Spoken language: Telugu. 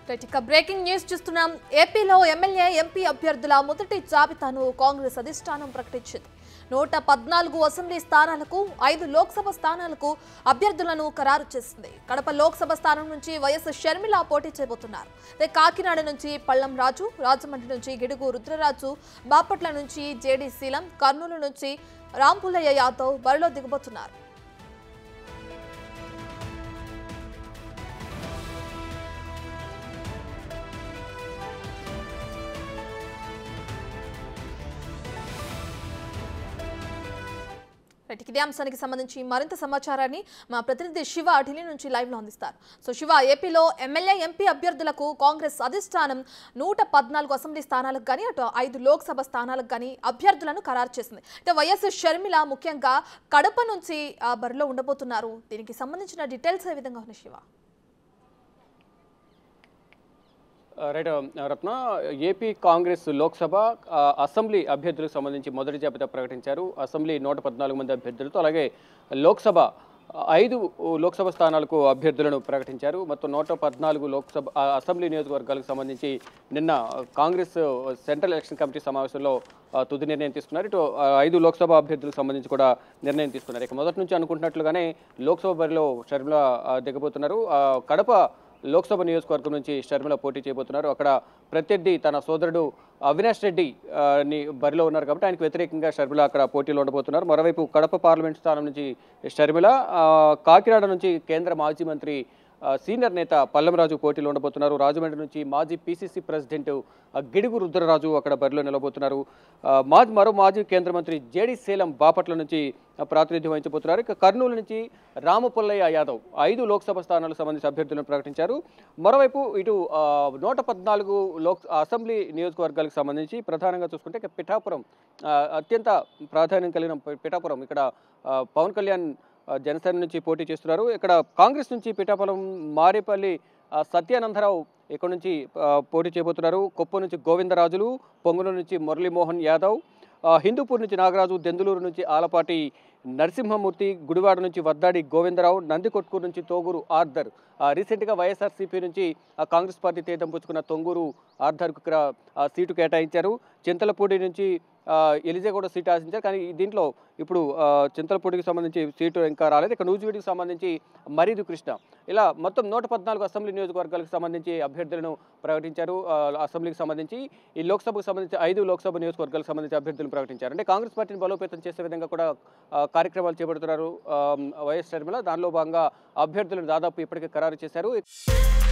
రైట్ ఇక బ్రేకింగ్ న్యూస్ చూస్తున్నాం ఏపీలో ఎమ్మెల్యే ఎంపీ అభ్యర్థుల మొదటి జాబితాను కాంగ్రెస్ అధిష్టానం ప్రకటించింది నూట పద్నాలుగు అసెంబ్లీ స్థానాలకు ఐదు లోక్సభ స్థానాలకు అభ్యర్థులను ఖరారు చేసింది కడప లోక్సభ స్థానం నుంచి వైఎస్ షర్మిల పోటీ చేయబోతున్నారు అదే కాకినాడ నుంచి పళ్ళం రాజు రాజమండ్రి నుంచి గిడుగు రుద్రరాజు బాపట్ల నుంచి జేడీ శీలం కర్నూలు నుంచి రాంపులయ్య యాదవ్ బరిలో దిగబోతున్నారు రైట్ ఇదే అంశానికి సంబంధించి మరింత సమాచారాన్ని మా ప్రతినిధి శివ ఢిల్లీ నుంచి లైవ్ లో అందిస్తారు సో శివ ఏపీలో ఎమ్మెల్యే ఎంపీ అభ్యర్థులకు కాంగ్రెస్ అధిష్టానం నూట పద్నాలుగు అసెంబ్లీ స్థానాలకు కానీ అటు ఐదు లోక్సభ స్థానాలకు కానీ అభ్యర్థులను ఖరారు చేసింది అయితే వైఎస్ షర్మిల ముఖ్యంగా కడప నుంచి ఆ, బరిలో ఉండబోతున్నారు దీనికి సంబంధించిన డీటెయిల్స్ ఏ విధంగా ఉన్నాయి Shiva right Ratna AP Congress Lok Sabha ఆ, అసెంబ్లీ అభ్యర్థులకు సంబంధించి మొదటి జాబితా ప్రకటించారు అసెంబ్లీ నూట పద్నాలుగు మంది అభ్యర్థులతో అలాగే లోక్సభ ఆ, ఐదు లోక్సభ స్థానాలకు అభ్యర్థులను ప్రకటించారు మొత్తం నూట పద్నాలుగు లోక్సభ ఆ, అసెంబ్లీ నియోజకవర్గాలకు సంబంధించి నిన్న కాంగ్రెస్ సెంట్రల్ ఎలక్షన్ కమిటీ సమావేశంలో ఆ, తుది నిర్ణయం తీసుకున్నారు ఇటు ఆ, ఐదు లోక్సభ అభ్యర్థులకు సంబంధించి కూడా నిర్ణయం తీసుకున్నారు ఇక మొదటి నుంచి అనుకుంటున్నట్లుగానే లోక్సభ బరిలో షర్మిల ఆ, దిగబోతున్నారు ఆ, కడప లోక్సభ నియోజకవర్గం నుంచి షర్మిల పోటీ చేయబోతున్నారు అక్కడ ప్రత్యర్థి తన సోదరుడు అవినాష్ రెడ్డి ఆ, ని బరిలో ఉన్నారు కాబట్టి ఆయనకు వ్యతిరేకంగా షర్మిల అక్కడ పోటీలో ఉండబోతున్నారు మరోవైపు కడప పార్లమెంట్ స్థానం నుంచి షర్మిల ఆ, కాకినాడ నుంచి కేంద్ర మాజీ మంత్రి ఆ, సీనియర్ నేత పల్లంరాజు పోటీలో ఉండబోతున్నారు రాజమండ్రి నుంచి మాజీ పీసీసీ ప్రెసిడెంట్ ఆ, గిడుగు రుద్రరాజు అక్కడ బరిలో నిలబోతున్నారు ఆ, మాజీ మరో మాజీ కేంద్ర మంత్రి జేడి సేలం బాపట్ల నుంచి ఆ, ప్రాతినిధ్యం వహించబోతున్నారు ఇక కర్నూలు నుంచి రామపుల్లయ్య యాదవ్ ఐదు లోక్సభ స్థానాలకు సంబంధించి అభ్యర్థులను ప్రకటించారు మరోవైపు ఇటు ఆ, నూట పద్నాలుగు లోక్ అసెంబ్లీ నియోజకవర్గాలకు సంబంధించి ప్రధానంగా చూసుకుంటే ఇక పిఠాపురం ఆ, అత్యంత ప్రాధాన్యం కలిగిన పి- పిఠాపురం ఇక్కడ ఆ, పవన్ కళ్యాణ్ ఆ, జనసేన నుంచి పోటీ చేస్తున్నారు ఇక్కడ కాంగ్రెస్ నుంచి పిఠాపురం మారేపల్లి ఆ, సత్యానందరావు ఇక్కడ నుంచి ఆ, పోటీ చేయబోతున్నారు కొప్ప నుంచి గోవిందరాజులు పొంగుల నుంచి మురళీమోహన్ యాదవ్ ఆ, హిందూపూర్ నుంచి నాగరాజు దెందులూరు నుంచి ఆలపాటి నరసింహమూర్తి గుడివాడ నుంచి వద్దాడి గోవిందరావు నందికొట్కూరు నుంచి తోగూరు ఆర్దర్ ఆ, రీసెంట్గా వైఎస్ఆర్సీపీ నుంచి ఆ, కాంగ్రెస్ పార్టీ తీర్థం పుచ్చుకున్న తొంగూరు ఆర్దర్కు ఇక్కడ ఆ, సీటు కేటాయించారు చింతలపూడి నుంచి ఆ, ఎలిజా కూడా సీటు ఆశించారు కానీ ఈ దీంట్లో ఇప్పుడు ఆ, చింతలపూడికి సంబంధించి సీటు ఇంకా రాలేదు ఇక నూజివీడికి సంబంధించి మరీదు కృష్ణ ఇలా మొత్తం నూట పద్నాలుగు అసెంబ్లీ నియోజకవర్గాలకు సంబంధించి అభ్యర్థులను ప్రకటించారు ఆ, అసెంబ్లీకి సంబంధించి ఈ లోక్సభకు సంబంధించి ఐదు లోక్సభ నియోజకవర్గాలకు సంబంధించి అభ్యర్థులను ప్రకటించారు అంటే కాంగ్రెస్ పార్టీని బలోపేతం చేసే విధంగా కూడా ఆ, కార్యక్రమాలు చేపడుతున్నారు ఆ, వైఎస్ షర్మిల దానిలో భాగంగా అభ్యర్థులను దాదాపు ఇప్పటికే ఖరారు చేశారు